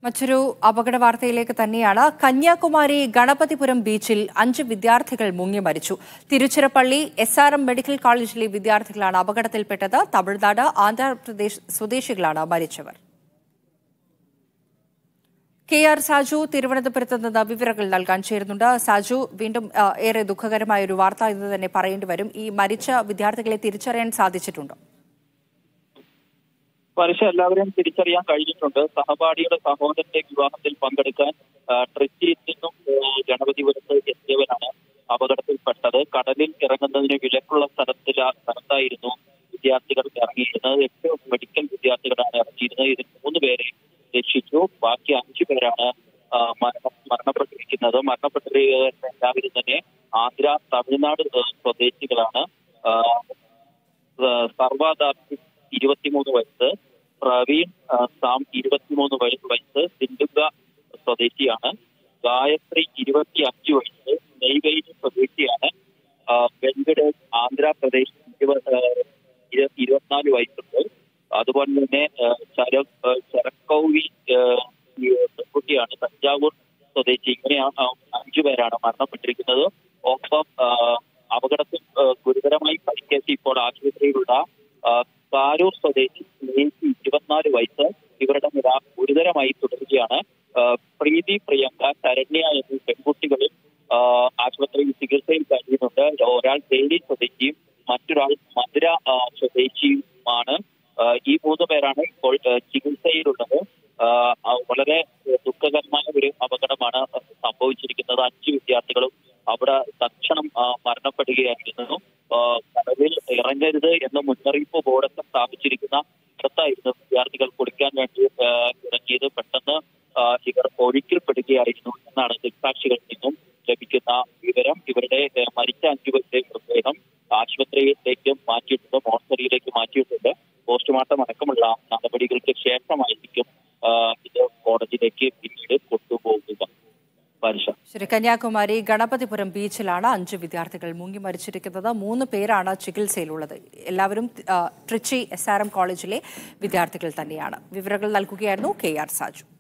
മറ്റൊരു അപകട വാർത്തയിലേക്ക് തന്നെയാണ് കന്യാകുമാരി ഗണപതിപുരം ബീച്ചിൽ അഞ്ച് വിദ്യാർത്ഥികൾ മുങ്ങി മരിച്ചു Tiruchirappalli S R M medical കോളേജിലെ വിദ്യാർത്ഥികളാണ് അപകടത്തിൽപ്പെട്ടത് തമിഴ്നാട് ആന്ധ്രാപ്രദേശ് സ്വദേശികളാണ് മരിച്ചവർ കെ ആർ സാജു തിരുവനന്തപുരത്ത് നിന്ന് വിവരങ്ങൾ നൽകാൻ ചേരുന്നുണ്ട് സാജു വീണ്ടും ആ, ഏറെ ദുഃഖകരമായ ഒരു വാർത്ത എന്ന് തന്നെ പറയേണ്ടി വരും ഈ മരിച്ച വിദ്യാർത്ഥികളെ തിരിച്ചറിയാൻ സാധിച്ചിട്ടുണ്ടോ പരീക്ഷ എല്ലാവരെയും തിരിച്ചറിയാൻ കഴിഞ്ഞിട്ടുണ്ട് സഹപാഠിയുടെ സഹോദരന്റെ വിവാഹത്തിൽ പങ്കെടുക്കാൻ ആ, ട്രിച്ചിയിൽ നിന്നും ആ, ഗണപതിപുരത്ത് എത്തിയവരാണ് അപകടത്തിൽപ്പെട്ടത് കടലിൽ ഇറങ്ങുന്നതിന് വിലക്കുള്ള സ്ഥലത്തില സ്ഥലത്തായിരുന്നു വിദ്യാർത്ഥികൾ ഇറങ്ങിയിരുന്നത് എട്ട് മെഡിക്കൽ വിദ്യാർത്ഥികളാണ് ഇറങ്ങിയിരുന്നത് ഇതിൽ മൂന്ന് പേരെ രക്ഷിച്ചു ബാക്കി അഞ്ചു പേരാണ് ആ, മരണം മരണപ്പെട്ടിരിക്കുന്നത് മരണപ്പെട്ട എല്ലാവരും തന്നെ ആന്ധ്ര തമിഴ്നാട് ആ, സ്വദേശികളാണ് ആ, സർവാദാസ് ഇരുപത്തിമൂന്ന് വയസ്സ് പ്രവീൺ ആ, സാം ഇരുപത്തിമൂന്ന് വയസ്സ് വയസ്സ് സിന്ധുഗ സ്വദേശിയാണ് ഗായത്രി ഇരുപത്തി അഞ്ച് വയസ്സ് നെയ്വേലി സ്വദേശിയാണ് ആ, വെങ്കടേഷ് ആന്ധ്രാപ്രദേശ് ഇരുപത് ആ, ഇരു- ഇരുപത്തിനാല് വയസ്സുണ്ട് അതുപോലെ തന്നെ ആ, ചര ആ, ചരക്കൗവി ആ, ഈ പെൺകുട്ടിയാണ് തഞ്ചാവൂർ സ്വദേശി ഇങ്ങനെ ആ, ആ, അഞ്ചു പേരാണ് മരണപ്പെട്ടിരിക്കുന്നത് ഒപ്പം ആ, അപകടത്തിൽ ആ, ഗുരുതരമായി പരിക്കേറ്റ് ഇപ്പോൾ ആശുപത്രിയിലുള്ള ആ, കാരൂർ സ്വദേശി സുരേഷ് ഇരുപത്തിനാല് വയസ്സ് ഇവരുടെ നില ഗുരുതരമായി തുടരുകയാണ് ആ, പ്രീതി പ്രിയങ്ക ശരണ്യ എന്നീ പെൺകുട്ടികളും ആ, ആശുപത്രിയിൽ ചികിത്സയിൽ കഴിയുന്നുണ്ട് ഒരാൾ തേനി സ്വദേശിയും മറ്റൊരാൾ മധുര ആ, സ്വദേശിയുമാണ് ആ, ഈ മൂന്ന് പേരാണ് ഇപ്പോൾ ആ, ചികിത്സയിലുള്ളത് ആ, ആ, വളരെ ദുഃഖകരമായ ഒരു അപകടമാണ് സംഭവിച്ചിരിക്കുന്നത് അഞ്ച് വിദ്യാർത്ഥികളും അവിടെ തക്ഷണം ആ, മരണപ്പെടുകയായിരുന്നു ആ, കടലിൽ ഇറങ്ങരുത് എന്ന മുന്നറിയിപ്പ് ബോർഡൊക്കെ സ്ഥാപിച്ചിരിക്കുന്ന സ്ഥലത്തായിരുന്നു വിദ്യാർത്ഥികൾ കുളിക്കാൻ വേണ്ടി ആ, ഇറങ്ങിയത് പെട്ടെന്ന് ആ, ഇവർ ഒഴുക്കിൽപ്പെടുകയായിരുന്നു എന്നാണ് ദൃക്സാക്ഷികളിൽ നിന്നും ലഭിക്കുന്ന വിവരം ഇവരുടെ ആ, മരിച്ച അഞ്ചുപേരുടെ മൃതദേഹം ആശുപത്രിയിലേക്ക് മാറ്റിയിട്ടുണ്ട് മോർച്ചറിയിലേക്ക് മാറ്റിയിട്ടുണ്ട് പോസ്റ്റ്മോർട്ടം അടക്കമുള്ള നടപടികൾക്ക് ശേഷമായിരിക്കും ആ, ഇത് കോടതിയിലേക്ക് പിന്നീട് കൊണ്ടുപോകുക പരിശ ശരി കന്യാകുമാരി ഗണപതിപുരം ബീച്ചിലാണ് അഞ്ച് വിദ്യാർത്ഥികൾ മുങ്ങി മരിച്ചിരിക്കുന്നത് മൂന്ന് പേരാണ് ചികിത്സയിലുള്ളത് എല്ലാവരും ആ, ട്രിച്ചി എസ് ആർ എം കോളേജിലെ വിദ്യാർത്ഥികൾ തന്നെയാണ് വിവരങ്ങൾ നൽകുകയായിരുന്നു കെ ആർ സാജു